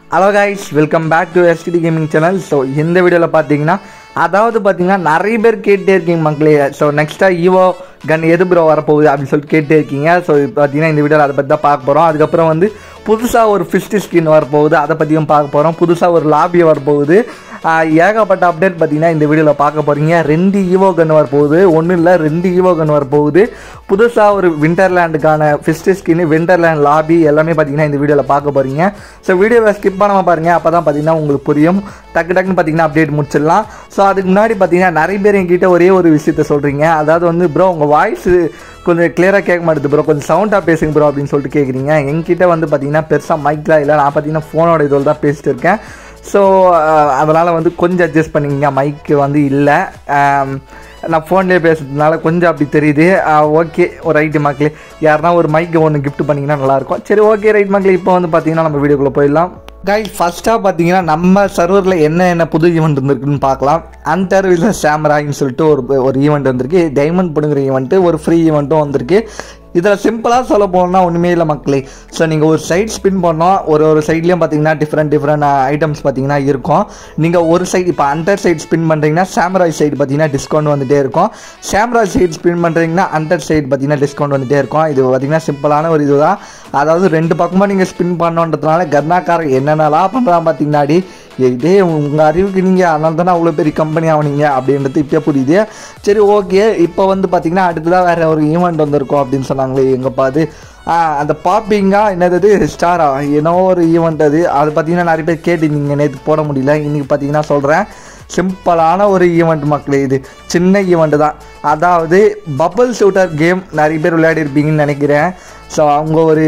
hello guys welcome back to STD gaming channel so இந்த வீடியோவில் பார்த்தீங்கன்னா அதாவது பார்த்தீங்கன்னா நிறைய பேர் கேட்டே இருக்கீங்க மக்களே ஸோ நெக்ஸ்ட்டாக ஈவோ கன் எது ப்ரோ வரப்போகுது அப்படின்னு சொல்லிட்டு கேட்டே இருக்கீங்க ஸோ பார்த்தீங்கன்னா இந்த வீடியோவில் அதை பற்றி தான் பார்க்க போகிறோம் அதுக்கப்புறம் வந்து புதுசாக ஒரு ஃபிஸ்ட் ஸ்கின் வரப்போகுது அதை பற்றியும் பார்க்க போகிறோம் புதுசாக ஒரு லாபி வரப்போகுது ஆஹ் ஏகப்பட்ட அப்டேட் பார்த்தீங்கன்னா இந்த வீடியோவில் பார்க்க போகிறீங்க ரெண்டு ஈவோ கன் வரப்போகுது ஒன்றும் இல்லை ரெண்டு ஈவோ கன் வரப்போகுது புதுசாக ஒரு விண்டர்லேண்டுக்கான ஃபிஸ்ட் ஸ்கின் விண்டர்லேண்ட் லாபி எல்லாமே பார்த்தீங்கன்னா இந்த வீடியோவில் பார்க்க போகிறீங்க ஸோ வீடியோவை ஸ்கிப் பண்ணாமல் பாருங்கள் அப்போ தான் பார்த்தீங்கன்னா உங்களுக்கு புரியும் டக்கு டக்குன்னு பார்த்தீங்கன்னா அப்டேட் முடிச்சிடலாம் ஸோ அதுக்கு முன்னாடி பார்த்தீங்கன்னா நிறைய பேர் என்கிட்ட ஒரே ஒரு விஷயத்த சொல்கிறீங்க அதாவது வந்து ப்ரோ உங்கள் வாய்ஸ் கொஞ்சம் கிளியராக கேட்க மாட்டேது ப்ரோ கொஞ்சம் சவுண்டாக பேசுங்க ப்ரோ அப்படின்னு சொல்லிட்டு கேட்குறீங்க என்கிட்ட வந்து பார்த்தீங்கன்னா பெருசாக மைக்லாம் இல்லை நான் பார்த்தீங்கன்னா ஃபோனோட இதில் தான் பேசிட்டு இருக்கேன் ஸோ அதனால் வந்து கொஞ்சம் அட்ஜஸ்ட் பண்ணிக்கங்க மைக்கு வந்து இல்லை ஆம், நான் ஃபோன்லேயே பேசுறதுனால கொஞ்சம் அப்படி தெரியுது ஓகே ஒரு ரைட்டு மக்களே யாருன்னா ஒரு மைக்கு ஒன்று gift பண்ணிங்கன்னா நல்லாயிருக்கும் சரி ஓகே ரைட் மக்களே இப்போ வந்து பார்த்தீங்கன்னா நம்ம வீடியோக்குள்ளே போயிடலாம் கைஸ் ஃபஸ்ட்டாக பார்த்தீங்கன்னா நம்ம சர்வரில் என்ன என்ன புது ஈவெண்ட் இருந்திருக்குன்னு பார்க்கலாம் அன்டர்வில சாமராயின்னு சொல்லிட்டு ஒரு ஒரு ஈவெண்ட் வந்திருக்கு டைமண்ட் பிடுங்குற ஈவெண்ட்டு ஒரு ஃப்ரீ ஈவெண்ட்டும் வந்திருக்கு இதில் சிம்பிளாக சொல்ல போனால் ஒன்றுமே இல்லை மக்களே ஸோ நீங்கள் ஒரு சைட் ஸ்பின் பண்ணோம் ஒரு ஒரு சைட்லேயும் பார்த்தீங்கன்னா டிஃப்ரெண்ட் டிஃப்ரெண்ட் ஐட்டம்ஸ் பார்த்தீங்கன்னா இருக்கும் நீங்கள் ஒரு சைடு இப்போ அண்டர் சைடு ஸ்பின் பண்ணுறீங்கன்னா சாம்ராய் சைடு பார்த்தீங்கன்னா டிஸ்கவுண்ட் வந்துட்டே இருக்கும் சாம்ராய் சைடு ஸ்பின் பண்ணுறீங்கன்னா அண்டர் சைடு பார்த்தீங்கன்னா டிஸ்கவுண்ட் வந்துட்டே இருக்கும் இது பார்த்தீங்கன்னா சிம்பிளான ஒரு இதுதான் அதாவது ரெண்டு பக்கமாக நீங்கள் ஸ்பின் பண்ணோன்றதுனால கர்நாக்காரன் என்னென்னலாம் பண்ணுறான் பார்த்தீங்கன்னாடி இதே உங்கள் அறிவுக்கு நீங்கள் அதனால தானே அவ்வளோ பெரிய கம்பெனி ஆகுனீங்க அப்படின்றது இப்போ புரியுது சரி ஓகே இப்போ வந்து பார்த்தீங்கன்னா அடுத்ததாக வேறு ஒரு ஈவெண்ட் வந்திருக்கும் அப்படின்னு சொன்னாங்களே எங்கள் பாது அந்த பாப்பிங்கா என்னது ஸ்டாரா என்னவோ ஒரு ஈவெண்ட் அது அது பார்த்தீங்கன்னா நிறைய பேர் கேட்டிருந்தீங்க நேற்று போட முடியல இன்றைக்கி பார்த்தீங்கன்னா சொல்கிறேன் சிம்பிளான ஒரு ஈவெண்ட் மக்களே இது சின்ன ஈவெண்ட் தான் அதாவது பபிள் ஷூட்டர் கேம் நிறைய பேர் விளையாடி இருப்பீங்கன்னு நினைக்கிறேன் ஸோ அவங்க ஒரு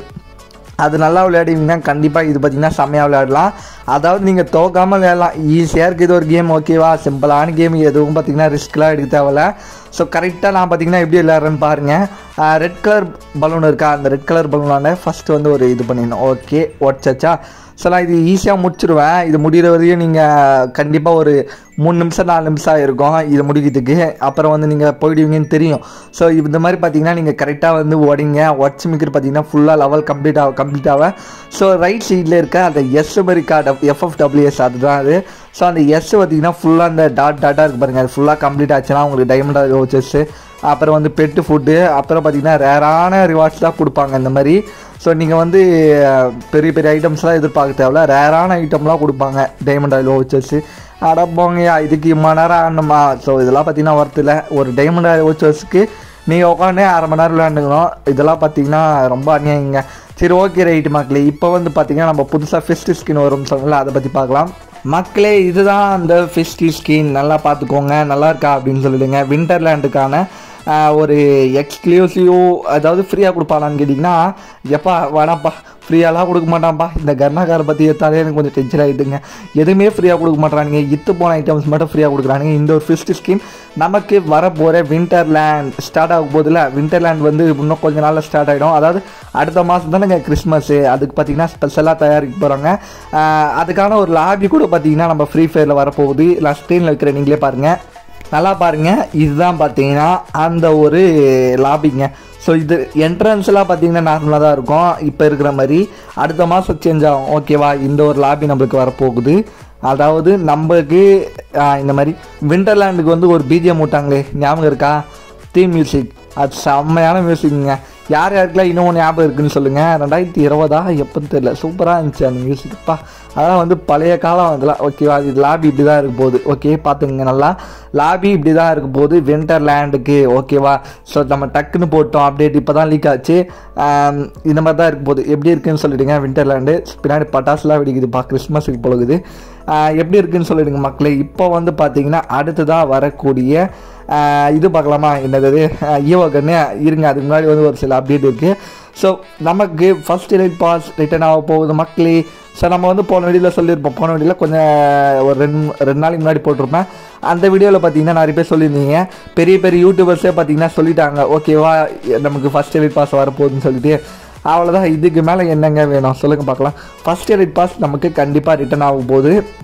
அது நல்லா விளையாடுவீங்கன்னா கண்டிப்பாக இது பார்த்தீங்கன்னா செம்மையாக விளையாடலாம் அதாவது நீங்கள் தோக்காமல் விளையாடலாம் ஈஸியாக இருக்குது இது ஒரு கேம் ஓகேவா சிம்பிளான கேம் எதுவும் பார்த்தீங்கன்னா ரிஸ்க்லாம் எடுக்க தேவையில்ல ஸோ கரெக்டாக நான் பார்த்தீங்கன்னா எப்படி விளையாடுறேன்னு பாருங்கள் ரெட் கலர் பலூன் இருக்கா அந்த ரெட் கலர் பலூனான ஃபஸ்ட்டு வந்து ஒரு இது பண்ணிடணும் ஓகே ஒட்சச்சா ஸோ நான் இது ஈஸியாக முடிச்சிருவேன் இது முடிகிற வரையும் நீங்கள் கண்டிப்பாக ஒரு மூணு நிமிஷம் நாலு நிமிஷம் இருக்கும் இது முடிக்கிறதுக்கு அப்புறம் வந்து நீங்கள் போயிடுவீங்கன்னு தெரியும் ஸோ இந்த மாதிரி பார்த்தீங்கன்னா நீங்கள் கரெக்டாக வந்து ஓடிங்க வாட்ச் மிக்கர் பார்த்தீங்கன்னா ஃபுல்லாக லெவல் கம்ப்ளீட் ஆக கம்ப்ளீட் ஆக ஸோ ரைட் சைடில் இருக்க அந்த எஸ் மாதிரி கார்டு எஃப்எஃப்டபிள்யூஎஸ் அதுதான் அது ஸோ அந்த எஸ் பார்த்தீங்கன்னா ஃபுல்லாக அந்த டாட் டாட்டாக இருக்கு பாருங்கள் அது ஃபுல்லாக கம்ப்ளீட் ஆச்சுன்னா உங்களுக்கு டைமண்ட் வச்சஸ் அப்புறம் வந்து பெட்டு ஃபுட்டு அப்புறம் பார்த்தீங்கன்னா ரேரான ரிவார்ட்ஸ் தான் கொடுப்பாங்க இந்த மாதிரி ஸோ நீங்கள் வந்து அஹ், பெரிய பெரிய ஐட்டம்ஸ்லாம் எதிர்பார்க்க தேவையில்ல ரேரான ஐட்டம்லாம் கொடுப்பாங்க டைமண்ட் ஆயில் வச்சர்ஸு அடப்போங்கய்யா இதுக்கு இம்மா நேரம் ஆடணுமா ஸோ இதெல்லாம் பார்த்தீங்கன்னா ஒர்த்தில் ஒரு டைமண்ட் ஆயில் வச்சர்ஸுக்கு நீங்கள் உட்காந்து அரை மணி நேரம் விளையாண்டுக்கணும் இதெல்லாம் பார்த்தீங்கன்னா ரொம்ப அநியாயங்க சரி ஓகே ரைட்டு மக்களே இப்போ வந்து பார்த்தீங்கன்னா நம்ம புதுசாக ஃபெஸ்ட் ஸ்கின் வரும் சொன்னல அதை பற்றி பார்க்கலாம் மக்களே இதுதான் அந்த ஃபெஸ்டி ஸ்கின் நல்லா பார்த்துக்கோங்க நல்லா இருக்கா அப்படின்னு சொல்லிடுங்க விண்டர்லேண்டுக்கான ஆஹ், ஒரு எக்ஸ்க்ளூசிவ் அதாவது ஃப்ரீயாக கொடுப்பானான்னு கேட்டிங்கன்னா எப்பா வேணாம்ப்பா ஃப்ரீயாலாம் கொடுக்க மாட்டான்ப்பா இந்த கர்நாகாரை பற்றி எடுத்தாலே எனக்கு கொஞ்சம் டென்ஷன் ஆகிடுங்க எதுவுமே ஃப்ரீயாக கொடுக்க மாட்டானுங்க இத்து போன ஐட்டம்ஸ் மட்டும் ஃப்ரீயாக கொடுக்குறானுங்க இந்த ஒரு ஃபிஸ்ட் ஸ்கீம் நமக்கு வரப்போகிற விண்டர்லேண்ட் ஸ்டார்ட் ஆகும் போதில் விண்டர்லேண்ட் வந்து இன்னும் கொஞ்ச நாளில் ஸ்டார்ட் ஆகிடும் அதாவது அடுத்த மாதம் தானேங்க கிறிஸ்மஸ்ஸு அதுக்கு பார்த்தீங்கன்னா ஸ்பெஷலாக தயாரிக்க போகிறாங்க அதுக்கான ஒரு லாபி கூட பார்த்தீங்கன்னா நம்ம ஃப்ரீ ஃபயரில் வரப்போகுது நான் ஸ்க்ரீனில் வைக்கிற நீங்களே பாருங்கள் நல்லா பாருங்க இதுதான் பார்த்தீங்கன்னா அந்த ஒரு லாபிங்க ஸோ இது என்ட்ரன்ஸ்லாம் பார்த்தீங்கன்னா நார்மலாக தான் இருக்கும் இப்போ இருக்கிற மாதிரி அடுத்த மாதம் சேஞ்ச் ஆகும் ஓகேவா இந்த ஒரு லாபி நம்மளுக்கு வரப்போகுது அதாவது நம்மளுக்கு ஆஹ், இந்த மாதிரி விண்டர்லேண்டுக்கு வந்து ஒரு பிஜிஎம் விட்டாங்களே ஞாபகம் இருக்கா தீம் மியூசிக் அது செம்மையான மியூசிக்குங்க யார் யாருக்கெல்லாம் இன்னும் ஞாபகம் இருக்குன்னு சொல்லுங்கள் ரெண்டாயிரத்தி இருபதா எப்போன்னு தெரியல சூப்பராக இருந்துச்சு அந்த மியூசிக்ப்பா அதெல்லாம் வந்து பழைய காலம் அதெல்லாம் ஓகேவா இது லாபி இப்படி தான் இருக்க போகுது ஓகே பார்த்துங்க நல்லா லாபி இப்படி தான் இருக்க போகுது விண்டர்லேண்டுக்கு ஓகேவா ஸோ நம்ம டக்குன்னு போட்டோம் அப்டேட் இப்போ தான் லீக் ஆச்சு ஆம், இந்த மாதிரி தான் இருக்க போகுது எப்படி இருக்குன்னு சொல்லிடுங்க விண்டர்லேண்டு பின்னாடி பட்டாசுலாம் வெடிக்குதுப்பா கிறிஸ்மஸுக்கு பொழுது எப்படி இருக்குன்னு சொல்லிடுங்க மக்களே இப்போ வந்து பார்த்தீங்கன்னா அடுத்ததாக வரக்கூடிய ஆஹ் இது பார்க்கலாமா என்னது ஈவோ கன்னு இருங்க அதுக்கு முன்னாடி வந்து ஒரு சில அப்டேட் இருக்குது ஸோ நமக்கு ஃபர்ஸ்ட் எலைட் பாஸ் ரிட்டர்ன் ஆக போகுது மக்களே ஸோ நம்ம வந்து போன வீடியோவில் சொல்லியிருப்போம் போன வீடியோவில் கொஞ்சம் ஒரு ரெண்டு ரெண்டு நாளைக்கு முன்னாடி போட்டிருப்பேன் அந்த வீடியோவில் பார்த்தீங்கன்னா நிறைய பேர் சொல்லியிருந்தீங்க பெரிய பெரிய யூடியூபர்ஸே பார்த்தீங்கன்னா சொல்லிட்டாங்க ஓகேவா நமக்கு ஃபர்ஸ்ட் எலைட் பாஸ் வரப்போகுதுன்னு சொல்லிட்டு அவ்வளோதான் இதுக்கு மேலே என்னங்க வேணும் சொல்லுங்கள் பார்க்கலாம் ஃபர்ஸ்ட் எலைட் பாஸ் நமக்கு கண்டிப்பாக ரிட்டர்ன் ஆகும் போது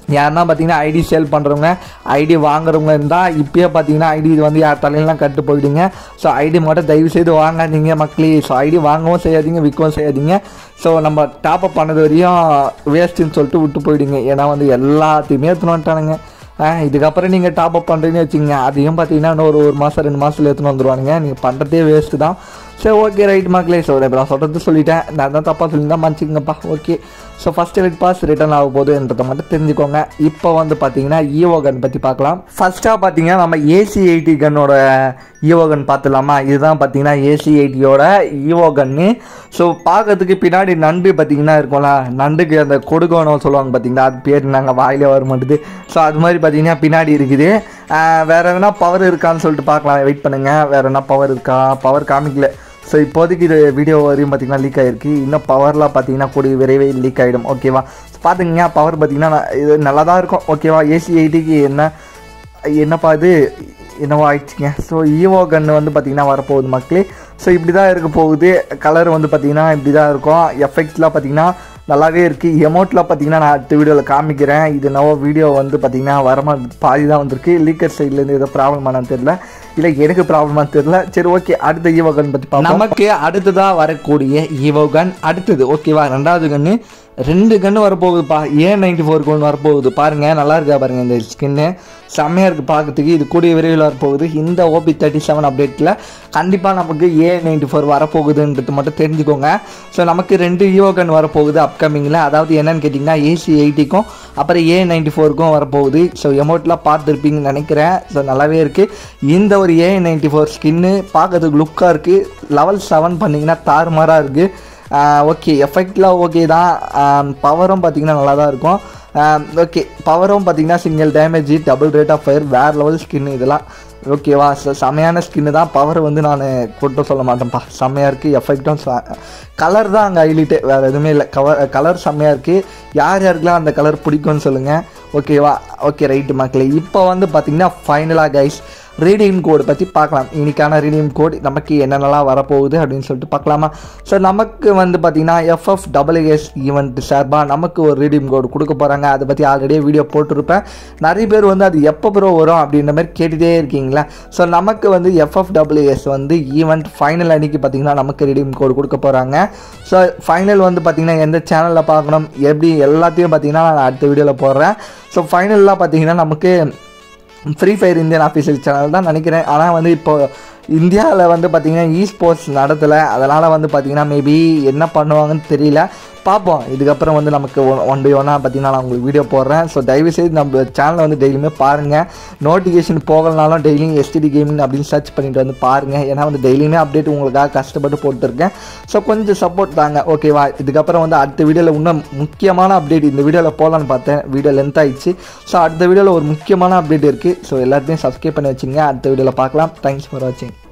யாருன்னா பார்த்தீங்கன்னா ஐடி சேல் பண்ணுறவங்க ஐடி வாங்குறவங்க இருந்தால் இப்பயே பார்த்தீங்கன்னா ஐடி இது வந்து யார் தலையிலாம் கட்டு போயிடுங்க ஸோ ஐடி மட்டும் தயவு செய்து வாங்காதீங்க மக்களே ஸோ ஐடி வாங்கவும் செய்யாதீங்க விற்கவும் செய்யாதீங்க ஸோ நம்ம டாப் அப் பண்ணது வரையும் வேஸ்ட்டுன்னு சொல்லிட்டு விட்டு போயிடுங்க ஏன்னா வந்து எல்லாத்தையுமே எடுத்துன்னு வந்துட்டானுங்க ஆ, இதுக்கப்புறம் நீங்கள் டாப் அப் பண்ணுறீங்கன்னு வச்சுங்க அதையும் பார்த்தீங்கன்னா இன்னும் ஒரு ஒரு மாதம் ரெண்டு மாதத்தில் எடுத்துன்னு வந்துருவானுங்க நீங்கள் பண்ணுறதே வேஸ்ட்டு தான் சரி ஓகே ரைட் மக்களே ஸோ இப்போ நான் சொல்கிறது சொல்லிட்டேன் நான் தான் தப்பாக சொல்லியிருந்தா மன்னிச்சிங்கப்பா okay so first elite pass return ஆக போகுதுன்றதை மட்டும் தெரிஞ்சுக்கோங்க இப்போ வந்து பார்த்தீங்கன்னா ஈவோ கன் பற்றி பார்க்கலாம் ஃபஸ்ட்டாக பார்த்தீங்கன்னா நம்ம ஏசி எயிட்டி கன்னோட ஈவோ கன் பார்த்துலாமா இதுதான் பார்த்தீங்கன்னா ஏசி எயிட்டியோட ஈவோ கன்னு ஸோ பார்க்கறதுக்கு பின்னாடி நண்டு பார்த்தீங்கன்னா இருக்கும்ல நண்டுக்கு அந்த கொடுக்கணும் சொல்லுவாங்க பார்த்தீங்களா அது பேர் நாங்கள் வாயிலே வர மாட்டுது ஸோ அது மாதிரி பார்த்தீங்கன்னா பின்னாடி இருக்குது ஆஹ் வேற எதனா பவர் இருக்கான்னு சொல்லிட்டு பார்க்கலாம் வெயிட் பண்ணுங்க வேற என்ன பவர் இருக்கா பவர் காமிக்கல ஸோ இப்போதைக்கு இது வீடியோ வரையும் பார்த்தீங்கன்னா லீக் ஆகிருக்கு இன்னும் பவர்லாம் பார்த்தீங்கன்னா கூடிய விரைவில் லீக் ஆகிடும் ஓகேவா பார்த்துங்க பவர் பார்த்தீங்கன்னா ந- இது நல்லா தான் இருக்கும் ஓகேவா ஏசி எயிட்டிக்கு என்ன என்னப்பா இது என்னவோ ஆயிடுச்சுங்க ஸோ ஈவோ கன்று வந்து பார்த்தீங்கன்னா வரப்போகுது மக்களே ஸோ இப்படி தான் இருக்க போகுது கலர் வந்து பார்த்தீங்கன்னா இப்படி தான் இருக்கும் எஃபெக்ட்ஸ்லாம் பார்த்தீங்கன்னா நல்லாவே இருக்குது எமௌண்ட்டில் பார்த்தீங்கன்னா நான் அடுத்த வீடியோவில் காமிக்கிறேன் இது நவோ வீடியோ வந்து பார்த்தீங்கன்னா வரமா பாதி தான் வந்திருக்கு லீக்கர் சைட்லேருந்து ஏதோ ப்ராப்ளமானு தெரியல இல்லை எனக்கு ப்ராப்ளமானு தெரியல சரி ஓகே அடுத்த ஈவோ கன் பற்றி பார்ப்போம் நமக்கு அடுத்ததாக வரக்கூடிய ஈவோ கன் அடுத்தது ஓகேவா ரெண்டாவது கன்று ரெண்டு கன்று வரப்போகுதுப்பா ஏன் நைன்டி ஃபோர் கன் வரப்போகுது பாருங்கள் நல்லா இருக்கா பாருங்கள் இந்த ஸ்கின்னு செம்மையாக இருக்குது பார்க்கறதுக்கு இது கூடிய விரைவில் வரப்போகுது இந்த ஓபி தேர்ட்டி செவன் அப்டேட்டில் கண்டிப்பாக நமக்கு ஏ நைன்டி ஃபோர் வரப்போகுதுன்றது மட்டும் தெரிஞ்சுக்கோங்க ஸோ நமக்கு ரெண்டு ஈவோ கன் வரப்போகுது அப்கமிங்கில் அதாவது என்னன்னு கேட்டிங்கன்னா ஏசி எயிட்டிக்கும் அப்புறம் ஏ நைன்டி ஃபோருக்கும் வரப்போகுது ஸோ எமௌண்ட்லாம் பார்த்துருப்பீங்கன்னு நினைக்கிறேன் ஸோ நல்லாவே இருக்குது இந்த ஒரு ஏ நைன்டி ஃபோர் ஸ்கின்னு பார்க்கறதுக்கு லுக்காக இருக்குது லெவல் செவன் பண்ணிங்கன்னா தாறுமாறாக இருக்குது ஓகே எஃபெக்ட்லாம் ஓகே தான் பவரும் பார்த்தீங்கன்னா நல்லா தான் இருக்கும் ஓகே பவரும் பார்த்தீங்கன்னா single damage double rate of fire வேறு லெவல் ஸ்கின் இதெல்லாம் ஓகேவா ச செமையான ஸ்கின்னு தான் பவர் வந்து நான் கொட்ட சொல்ல மாட்டேன்ப்பா செம்மையாக இருக்குது எஃபெக்ட்டும் கலர் தான் அங்கே ஹைலைட்டு வேறு எதுவுமே இல்லை கவர் கலர் செம்மையாக இருக்குது யார் யாருக்கெல்லாம் அந்த கலர் பிடிக்கும்னு சொல்லுங்கள் ஓகேவா ஓகே ரைட்டு மக்களே இப்போ வந்து பார்த்தீங்கன்னா ஃபைனலாக கைஸ் ரீடியம் கோடு பற்றி பார்க்கலாம் இன்னைக்கான ரீடியம் கோட் நமக்கு என்னென்னலாம் வரப்போகுது அப்படின்னு சொல்லிட்டு பார்க்கலாமா ஸோ நமக்கு வந்து பார்த்தீங்கன்னா எஃப்எஃப் டபிள்யூஎஸ் ஈவெண்ட் சார்பாக நமக்கு ஒரு ரீடியம் கோடு கொடுக்க போகிறாங்க அதை பற்றி ஆல்ரெடியே வீடியோ போட்டிருப்பேன் நிறைய பேர் வந்து அது எப்போ ப்ரோ வரும் அப்படின்ற மாதிரி கேட்டுகிட்டே இருக்கீங்களா ஸோ நமக்கு வந்து எஃப்எஃப் டபிள்யூஎஸ் வந்து ஈவெண்ட் ஃபைனல் அன்னைக்கு பார்த்தீங்கன்னா நமக்கு ரீடியம் கோடு கொடுக்க போகிறாங்க ஸோ ஃபைனல் வந்து பார்த்தீங்கன்னா எந்த சேனலில் பார்க்கணும் எப்படி எல்லாத்தையும் பார்த்தீங்கன்னா நான் அடுத்த வீடியோவில் போடுறேன் ஸோ ஃபைனல்லாம் பார்த்தீங்கன்னா நமக்கு Free Fire Indian official channel தான் நினைக்கிறேன் ஆனால் வந்து இப்போ இந்தியாவில் வந்து பார்த்தீங்கன்னா இ ஸ்போர்ட்ஸ் நடத்தலை அதனால் வந்து பார்த்தீங்கன்னா மேபி என்ன பண்ணுவாங்கன்னு தெரியல பார்ப்போம் இதுக்கப்புறம் வந்து நமக்கு ஒன் பை ஒன்னாக பார்த்தீங்கன்னா நான் உங்களுக்கு வீடியோ போடுறேன் ஸோ தயவுசெய்து நம்ம சேனலை வந்து டெய்லியுமே பாருங்கள் நோட்டிஃபிகேஷன் போகலனாலும் டெய்லியும் எஸ்டிடி கேமிங் அப்படின்னு சர்ச் பண்ணிட்டு வந்து பாருங்கள் ஏன்னா வந்து டெய்லியுமே அப்டேட் உங்களுக்காக கஷ்டப்பட்டு போட்டுருக்கேன் ஸோ கொஞ்சம் சப்போர்ட் தாங்க ஓகேவா இதுக்கப்புறம் வந்து அடுத்த வீடியோவில் இன்னும் முக்கியமான அப்டேட் இந்த வீடியோவில் போகலான்னு பார்த்தேன் வீடியோ லென்த் ஆயிடுச்சு ஸோ அடுத்த வீடியோவில் ஒரு முக்கியமான அப்டேட் இருக்குது ஸோ எல்லாத்தையும் சப்ஸ்கிரைப் பண்ணி வச்சுங்க அடுத்த வீடியோவில் பார்க்கலாம் தேங்க்ஸ் ஃபார் வாட்சிங்